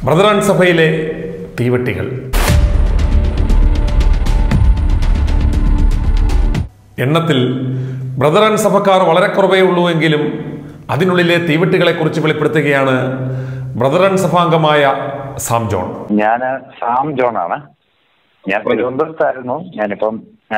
ബ്രദറാൻ സഭയിലെ തീവട്ടികൾ എണ്ണത്തിൽ ബ്രദറാൻ സഭക്കാർ വളരെ കുറവേ ഉള്ളൂ എങ്കിലും അതിനുള്ളിലെ തീവട്ടികളെക്കുറിച്ച് വെളിപ്പെടുത്തുകയാണ് ബ്രദറൻ സഭാംഗമായ സാം ജോൺ ഞാൻ സാം ജോൺ ആണ് ഞാൻ തിരുവനന്തപുരത്തായിരുന്നു ഞാനിപ്പം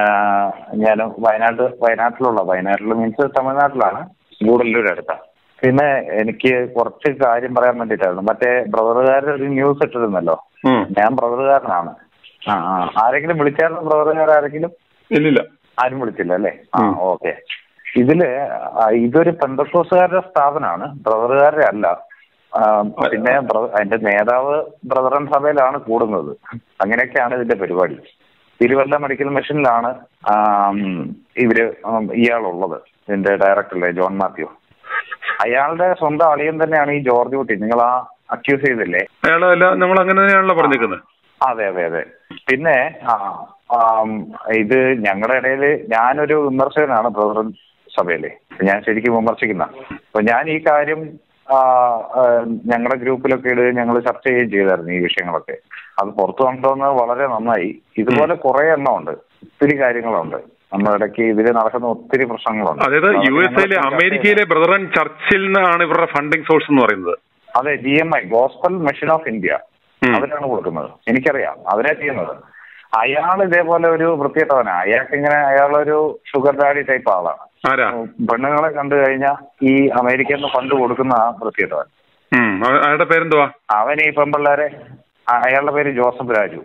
ഞാൻ വയനാട് വയനാട്ടിലുള്ള വയനാട്ടിൽ മീൻസ് തമിഴ്നാട്ടിലാണ് ഗൂഡല്ലൂർ അടുത്ത പിന്നെ എനിക്ക് കുറച്ച് കാര്യം പറയാൻ വേണ്ടിയിട്ടായിരുന്നു മറ്റേ ബ്രദറുകാരുടെ ഒരു ന്യൂസ് ഇട്ടിരുന്നല്ലോ ഞാൻ ബ്രദറുകാരനാണ് ആ ആ ആരെങ്കിലും വിളിച്ചായിരുന്നു ബ്രദറുകാർ ആരെങ്കിലും ഇല്ലില്ല ആരും വിളിച്ചില്ല അല്ലേ ആ ഓക്കെ ഇതില് ആ, ഇതൊരു പെന്തക്കോസുകാരുടെ സ്ഥാപനമാണ് ബ്രദറുകാരുടെ അല്ല ആ, പിന്നെ ബ്ര- അതിന്റെ നേതാവ് ബ്രദറൻ സഭയിലാണ് കൂടുന്നത് അങ്ങനെയൊക്കെയാണ് ഇതിന്റെ പരിപാടി തിരുവല്ല മെഡിക്കൽ മിഷനിലാണ് ആം, ഇവര് ഉം, ഇയാളുള്ളത് ഇതിന്റെ ഡയറക്ടറല്ലേ ജോൺ മാത്യു അയാളുടെ സ്വന്തം അളിയൻ തന്നെയാണ് ഈ ജോർജ് കുട്ടി നിങ്ങൾ ആ അക്യൂസ് ചെയ്തില്ലേ അയാളെ അല്ല നമ്മൾ അങ്ങനെ തന്നെയാണല്ലോ പറഞ്ഞേക്കുന്നത് അതെ അതെ അതെ പിന്നെ ആ ആം, ഇത് ഞങ്ങളുടെ ഇടയിൽ ഞാനൊരു വിമർശകനാണ് ബ്രദറൻ സഭയിലെ ഞാൻ ശരിക്കും വിമർശിക്കുന്ന അപ്പൊ ഞാൻ ഈ കാര്യം ആ, ആ, ഞങ്ങളുടെ ഗ്രൂപ്പിലൊക്കെ ഇടുകയും ഞങ്ങൾ ചർച്ച ചെയ്യുകയും ചെയ്തായിരുന്നു ഈ വിഷയങ്ങളൊക്കെ അത് പുറത്തു കൊണ്ടുവന്നത് വളരെ നന്നായി ഇതുപോലെ കുറെ എണ്ണം ഉണ്ട് ഒത്തിരി കാര്യങ്ങളുണ്ട് നമ്മുടെ ഇടയ്ക്ക് ഇതിൽ നടക്കുന്ന ഒത്തിരി പ്രശ്നങ്ങളുണ്ട് അതായത് യു എസ് എയിലെ അമേരിക്കയിലെ ബ്രദറൻ ചർച്ചിൽ നിന്നാണ് ഇവരുടെ ഫണ്ടിങ് സോഴ്സ് എന്ന് പറയുന്നത് അതെ G M I Gospel Mission of India ഉം. അവരാണ് കൊടുക്കുന്നത് എനിക്കറിയാം അവരാ ചെയ്യുന്നത് അയാൾ ഇതേപോലെ ഒരു വൃത്തിയിട്ടവനാ അയാൾക്ക് ഇങ്ങനെ അയാളൊരു ഷുഗർ ഡാഡി ടൈപ്പ് ആളാണ് ആരാ പെണ്ണുങ്ങളെ കണ്ടു കഴിഞ്ഞാൽ ഈ അമേരിക്കയിൽ നിന്ന് ഫണ്ട് കൊടുക്കുന്ന ആ വൃത്തിയിട്ടവൻ ഉം. അയ- അയാളുടെ പേരെന്തുവാ അവൻ ഈ പെൺപിള്ളേരെ അ- അയാളുടെ പേര് ജോസഫ് രാജു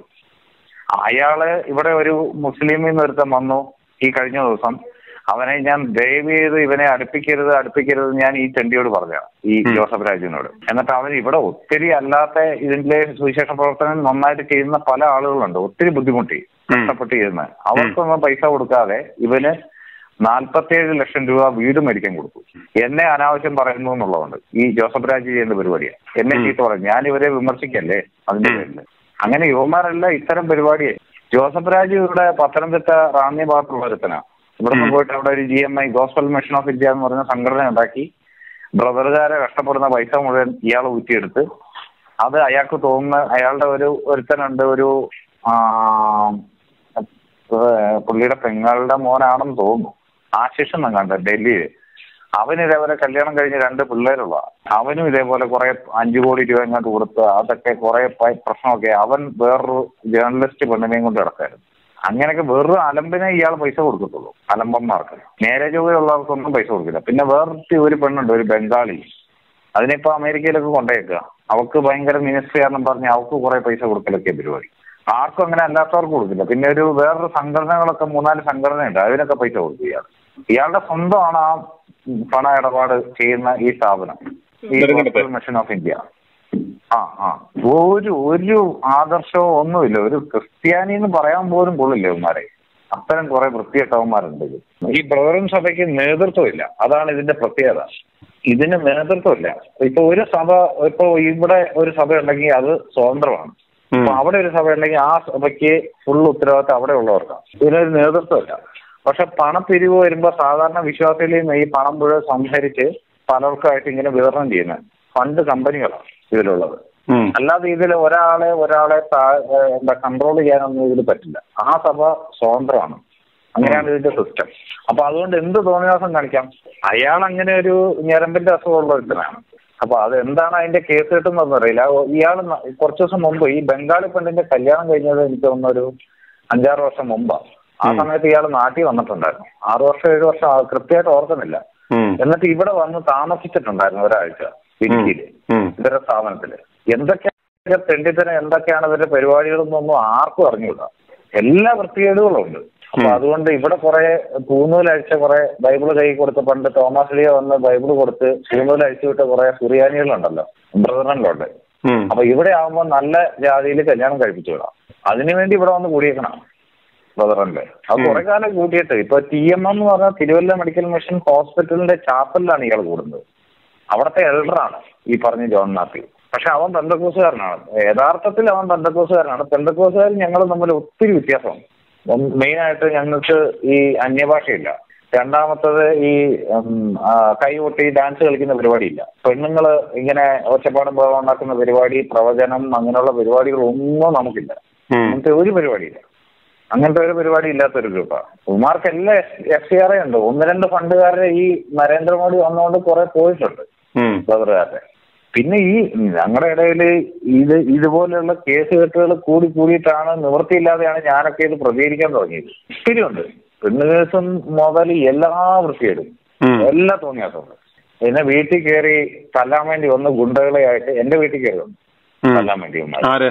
അയാള് ഇവിടെ ഒരു മുസ്ലിമിൽ നിന്ന് ഒരുത്തൻ വന്നു ഈ കഴിഞ്ഞ ദിവസം അവനെ ഞാൻ ദയവ് ചെയ്ത് ഇവനെ അടുപ്പിക്കരുത് അടുപ്പിക്കരുത് ഞാൻ ഈ ചെണ്ടിയോട് പറഞ്ഞ ഈ ജോസഫ് രാജുവിനോട് എന്നിട്ട് അവൻ ഇവിടെ ഒത്തിരി അല്ലാത്ത ഇതിന്റെ സുവിശേഷ പ്രവർത്തനം നന്നായിട്ട് ചെയ്യുന്ന പല ആളുകളുണ്ട് ഒത്തിരി ബുദ്ധിമുട്ടി കഷ്ടപ്പെട്ട് ചെയ്യുന്ന അവർക്കൊന്നും പൈസ കൊടുക്കാതെ ഇവന് നാൽപ്പത്തിയേഴ് ലക്ഷം രൂപ വീട് മേടിക്കാൻ കൊടുത്തു എന്നെ അനാവശ്യം പറയുന്നു എന്നുള്ളതുണ്ട് ഈ ജോസഫ് രാജ് ചെയ്യുന്ന പരിപാടിയാണ് എന്നെ ചീത്ത പറയും ഞാൻ ഇവരെ വിമർശിക്കല്ലേ അതിന്റെ പേരിൽ അങ്ങനെ യുവമാരെല്ലാം ഇത്തരം പരിപാടിയെ ജോസഫ് രാജ് ഇവിടെ പത്തനംതിട്ട റാന്നി ഭാഗത്തുള്ള ഒരുത്തനാണ് ഇവിടെ നിന്ന് പോയിട്ട് അവിടെ ഒരു G M I Gospel Mission of India എന്ന് പറഞ്ഞ സംഘടന ഉണ്ടാക്കി ബ്രദറുകാരെ കഷ്ടപ്പെടുന്ന പൈസ മുഴുവൻ ഇയാൾ ഊറ്റിയെടുത്ത് അത് അയാൾക്ക് തോന്നുന്ന അയാളുടെ ഒരു ഒരുത്തനുണ്ട് ഒരു ആ, ഏഹ് പുള്ളിയുടെ പെങ്ങളുടെ മോനാണെന്ന് തോന്നുന്നു ആശിഷ് എന്നും കണ്ട ഡൽഹിയിൽ അവന് ഇതേപോലെ കല്യാണം കഴിഞ്ഞ് രണ്ട് പിള്ളേരുള്ള അവനും ഇതേപോലെ കുറെ അഞ്ചു കോടി രൂപ ഇങ്ങോട്ട് കൊടുത്ത് അതൊക്കെ കുറെ പ- പ്രശ്നമൊക്കെ അവൻ വേറൊരു ജേർണലിസ്റ്റ് പെണ്ണിനെയും കൊണ്ട് കിടക്കായിരുന്നു അങ്ങനെയൊക്കെ വേറൊരു അലമ്പിനെ ഇയാൾ പൈസ കൊടുക്കത്തുള്ളൂ അലമ്പന്മാർക്ക് നേരെ ചൊവ്വയുള്ളവർക്കൊന്നും പൈസ കൊടുക്കില്ല പിന്നെ വേറൊരു ഒരു പെണ്ണുണ്ട് ഒരു ബംഗാളി അതിനിപ്പോ അമേരിക്കയിലൊക്കെ കൊണ്ടുപോയേക്കുക അവക്ക് ഭയങ്കര മിനിസ്ട്രി ആണെന്ന് പറഞ്ഞ് അവക്ക് കുറെ പൈസ കൊടുക്കലൊക്കെ പരിപാടി ആർക്കും അങ്ങനെ അല്ലാത്തവർക്ക് കൊടുക്കില്ല പിന്നെ ഒരു വേറൊരു സംഘടനകളൊക്കെ മൂന്നാല് സംഘടനയുണ്ട് അതിനൊക്കെ പൈസ കൊടുക്കും ഇയാൾ ഇയാളുടെ സ്വന്തമാണ് ആ പണ ഇടപാട് ചെയ്യുന്ന ഈ സ്ഥാപനം ഈ നെടുങ്കണ്ടത്ത്. മിഷൻ ഓഫ് ഇന്ത്യ ആ ആ ഒരു ഒരു ആദർശവും ഒന്നുമില്ല ഒരു ക്രിസ്ത്യാനി എന്ന് പറയാൻ പോലും കൊള്ളില്ല ഇവന്മാരെ അത്തരം കുറെ വൃത്തികെട്ടവന്മാരുണ്ട് ഇതിൽ. ഈ ബ്രദറും സഭയ്ക്ക് നേതൃത്വമില്ല അതാണ് ഇതിന്റെ പ്രത്യേകത ഇതിന് നേതൃത്വമില്ല ഇപ്പൊ ഒരു സഭ ഇപ്പൊ ഇവിടെ ഒരു സഭ ഉണ്ടെങ്കിൽ അത് സ്വതന്ത്രമാണ് ഉം. അപ്പൊ അവിടെ ഒരു സഭ ഉണ്ടെങ്കിൽ ആ സഭയ്ക്ക് ഫുൾ ഉത്തരവാദിത്തം അവിടെ ഉള്ളവർക്കാണ് ഇതിനൊരു നേതൃത്വമില്ല പക്ഷെ പണപ്പിരിവ് വരുമ്പോ സാധാരണ വിശ്വാസികളിൽ നിന്ന് ഈ പണം മുഴുവൻ സംഭരിച്ച് പലർക്കായിട്ട് ഇങ്ങനെ വിതരണം ചെയ്യുന്ന ഫണ്ട് കമ്പനികളാണ് ഇതിലുള്ളത് ഉം. അല്ലാതെ ഇതിൽ ഒരാളെ ഒരാളെ താ- ഏഹ് എന്താ കൺട്രോൾ ചെയ്യാനൊന്നും ഇതിൽ പറ്റില്ല ആ സഭ സ്വതന്ത്രമാണ് അങ്ങനെയാണ് ഇതിന്റെ സിസ്റ്റം അപ്പൊ അതുകൊണ്ട് എന്ത് തോന്നിയാസം കാണിക്കാം അയാൾ അങ്ങനെ ഒരു ഞരമ്പിന്റെ അസുഖമുള്ള ഒരുത്തനാണ് അപ്പൊ അത് എന്താണ് അതിന്റെ കേസ് കിട്ടുന്നതെന്ന് അറിയില്ല ഇയാൾ കുറച്ച് ദിവസം മുമ്പ് ഈ ബംഗാളി പെണ്ണിന്റെ കല്യാണം കഴിഞ്ഞത് എനിക്ക് തോന്നുന്ന ഒരു അഞ്ചാറ് വർഷം മുമ്പാണ് ആ സമയത്ത് ഇയാൾ നാട്ടിൽ വന്നിട്ടുണ്ടായിരുന്നു ആറു വർഷം ഏഴു വർഷം ആ- കൃത്യമായിട്ട് ഓർക്കുന്നില്ല ഉം. എന്നിട്ട് ഇവിടെ വന്ന് താമസിച്ചിട്ടുണ്ടായിരുന്നു ഒരാഴ്ച ഇടുക്കിയില് ഉം. ഇവരുടെ സ്ഥാപനത്തില് എന്തൊക്കെയാണ് തെണ്ടിത്തരം എന്തൊക്കെയാണ് ഇവരുടെ പരിപാടികളെന്നൊന്നും ആർക്കും അറിഞ്ഞൂടാ എല്ലാ വൃത്തികേടുകളും ഉണ്ട് അപ്പൊ അതുകൊണ്ട് ഇവിടെ കുറെ പൂന്നൂലഴിച്ച കുറെ ബൈബിള് കൈ കൊടുത്ത് പണ്ട് തോമസ് ലിയ വന്ന് ബൈബിള് കൊടുത്ത് പൂന്നൂലഴിച്ചു വിട്ട കുറെ സുറിയാനികളുണ്ടല്ലോ ബ്രദറിലുണ്ട് ഉം. അപ്പൊ ഇവിടെ ആവുമ്പോ നല്ല ജാതിയിൽ കല്യാണം കഴിപ്പിച്ചു വിടാം അതിനുവേണ്ടി ഇവിടെ വന്ന് കൂടിയേക്കണം ബ്രദറിന്റെ അത് കുറെ കാലം കൂട്ടിയിട്ട് ഇപ്പൊ ടി എം എം എന്ന് പറഞ്ഞാൽ തിരുവല്ല മെഡിക്കൽ മിഷൻ ഹോസ്പിറ്റലിന്റെ ചാപ്പലിലാണ് ഇയാൾ കൂടുന്നത് അവിടുത്തെ എൽഡറാണ് ഈ പറഞ്ഞ ജോൺ മാത്യു പക്ഷെ അവൻ ബന്ധക്കോസുകാരനാണ് യഥാർത്ഥത്തിൽ അവൻ ബന്ധക്കോസുകാരനാണ് ബന്ധക്കോസുകാരും ഞങ്ങൾ തമ്മിൽ ഒത്തിരി വ്യത്യാസമാണ് മെയിൻ ആയിട്ട് ഞങ്ങൾക്ക് ഈ അന്യഭാഷയില്ല രണ്ടാമത്തത് ഈ ഉം, ആ, കൈകൊട്ടി ഡാൻസ് കളിക്കുന്ന പരിപാടിയില്ല പെണ്ണുങ്ങള് ഇങ്ങനെ ഒച്ചപ്പാടും ബഹളം ഉണ്ടാക്കുന്ന പരിപാടി പ്രവചനം അങ്ങനെയുള്ള പരിപാടികളൊന്നും നമുക്കില്ല ഉം. അങ്ങനത്തെ ഒരു പരിപാടിയില്ല അങ്ങനത്തെ ഒരു പരിപാടി ഇല്ലാത്ത ഒരു ഗ്രൂപ്പാണ് ഉമാർക്ക് എല്ലാം എഫ് സി ആർ ഉണ്ട് ഒന്ന് രണ്ട് ഫണ്ടുകാരെ ഈ നരേന്ദ്രമോദി വന്നുകൊണ്ട് കുറെ പോയിട്ടുണ്ട് ഉം. ബ്രദറുകാരുടെ പിന്നെ ഈ ഞങ്ങളുടെ ഇടയിൽ ഇത് ഇതുപോലെയുള്ള കേസ് കെട്ടുകൾ കൂടി കൂടിയിട്ടാണ് നിവൃത്തിയില്ലാതെയാണ് ഞാനൊക്കെ ഇത് പ്രതികരിക്കാൻ തുടങ്ങിയത് ഒത്തിരി ഉണ്ട് പെണ്ണ് കേസും മുതൽ എല്ലാ വൃത്തിയിടും ഉം. എല്ലാ തോന്നിയാട്ടുണ്ട് എന്നെ വീട്ടിൽ കയറി തല്ലാൻ വേണ്ടി ഒന്ന് ഗുണ്ടകളെ ആയിട്ട് എന്റെ വീട്ടിൽ കയറി വന്നു ഉം. തല്ലാൻ വേണ്ടി വന്നാൽ ആര്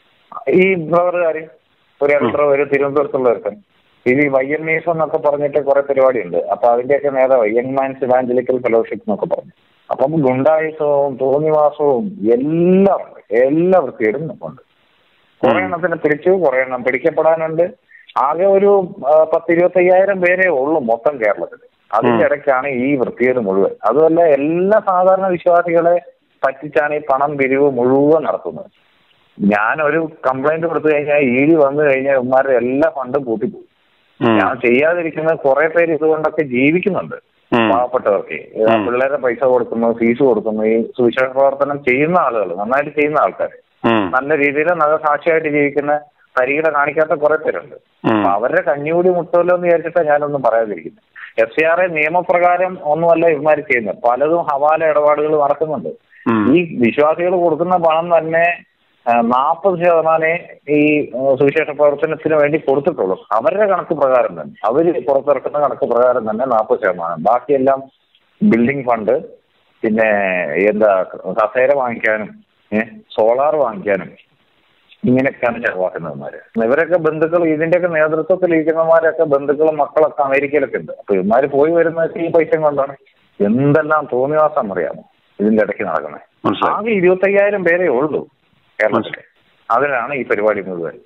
ഈ ബ്രദറുകാര് ഒരു എത്ര ഒരു തിരുവനന്തപുരത്തുള്ള ഒരുത്തൻ ഇത് ഈ വൈ എം എസ് എന്നൊക്കെ പറഞ്ഞിട്ട് കുറെ പരിപാടിയുണ്ട് അപ്പൊ അതിന്റെയൊക്കെ നേതാവ് യങ് മാൻസ് ഇവാഞ്ചലിക്കൽ ഫെലോഷിപ്പ് എന്നൊക്കെ പറഞ്ഞു അപ്പം ഗുണ്ടായുസവും തോന്നിവാസവും എല്ലാം ഉണ്ട് എല്ലാ വൃത്തിയിടും ഉണ്ട് കുറെ എണ്ണത്തിന് പിടിച്ചു കുറെ എണ്ണം പിടിക്കപ്പെടാനുണ്ട് ആകെ ഒരു ആ, പത്ത് ഇരുപത്തി അയ്യായിരം പേരേ ഉള്ളൂ മൊത്തം കേരളത്തിൽ അതിന്റെ ഇടയ്ക്കാണ് ഈ വൃത്തികേട് മുഴുവൻ അതുമല്ല എല്ലാ സാധാരണ വിശ്വാസികളെ പറ്റിച്ചാണ് ഈ പണം പിരിവ് മുഴുവൻ നടത്തുന്നത് ഞാൻ ഒരു കംപ്ലൈന്റ് കൊടുത്തു കഴിഞ്ഞാൽ ഇ ഡി വന്നു കഴിഞ്ഞാൽ ഇവന്മാരുടെ എല്ലാ ഫണ്ടും പൂട്ടിപ്പോകും ഉം. ഞാൻ ചെയ്യാതിരിക്കുന്ന കുറെ പേര് ഇതുകൊണ്ടൊക്കെ ജീവിക്കുന്നുണ്ട് ഉം. പാവപ്പെട്ടവർക്ക് ആ പിള്ളേരെ പൈസ കൊടുക്കുന്നു ഫീസ് കൊടുക്കുന്നു ഈ സുവിശേഷ പ്രവർത്തനം ചെയ്യുന്ന ആളുകൾ നന്നായിട്ട് ചെയ്യുന്ന ആൾക്കാർ ഉം. നല്ല രീതിയിൽ നല്ല സാക്ഷിയായിട്ട് ജീവിക്കുന്ന തരികിട കാണിക്കാത്ത കുറെ പേരുണ്ട് ഉം. അപ്പൊ അവരുടെ കഞ്ഞുകൂടി മുട്ടുമല്ലോ എന്ന് വിചാരിച്ചിട്ടാണ് ഞാനൊന്നും പറയാതിരിക്കുന്നത് എഫ് സി ആർ എ നിയമപ്രകാരം ഒന്നുമല്ല ഇവന്മാർ ചെയ്യുന്നത് പലതും ഹവാല ഇടപാടുകൾ നടക്കുന്നുണ്ട് ഉം. ഈ വിശ്വാസികൾ കൊടുക്കുന്ന പണം തന്നെ നാൽപ്പത് ശതമാനമേ ഈ ആ, സുവിശേഷ പ്രവർത്തനത്തിന് വേണ്ടി കൊടുത്തിട്ടുള്ളൂ അവരുടെ കണക്ക് പ്രകാരം തന്നെ അവർ പുറത്തിറക്കുന്ന കണക്ക് പ്രകാരം തന്നെ നാൽപ്പത് ശതമാനം ബാക്കിയെല്ലാം ബിൽഡിംഗ് ഫണ്ട് പിന്നെ എന്താ കസേര വാങ്ങിക്കാനും സോളാർ വാങ്ങിക്കാനും ഇങ്ങനെയൊക്കെയാണ് ചെലവാക്കുന്നവന്മാര് ഇവരൊക്കെ ബന്ധുക്കൾ ഇതിന്റെയൊക്കെ നേതൃത്വത്തിൽ ഇരിക്കുന്നവന്മാരൊക്കെ ബന്ധുക്കളും മക്കളൊക്കെ അമേരിക്കയിലൊക്കെ ഉണ്ട് അപ്പൊ ഇവന്മാര് പോയി വരുന്നത് ഈ പൈസ കൊണ്ടാണ് എന്തെല്ലാം തോന്നിവാസം അറിയാമോ ഇതിന്റെ ഇടയ്ക്ക് നടക്കുന്നത് മനസ്സിലായി. ആകെ ഇരുപത്തയ്യായിരം പേരേ ഉള്ളൂ കേരളത്തിൽ അതിലാണ് ഈ പരിപാടി മുഴുവൻ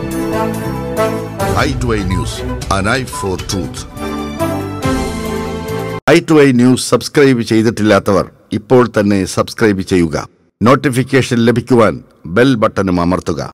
eye to eye news an eye for truth eye to eye news subscribe ചെയ്തിട്ടില്ലാത്തവർ ഇപ്പോൾ തന്നെ സബ്സ്ക്രൈബ് ചെയ്യുക നോട്ടിഫിക്കേഷൻ ലഭിക്കുവാൻ ബെൽ ബട്ടണും അമർത്തുക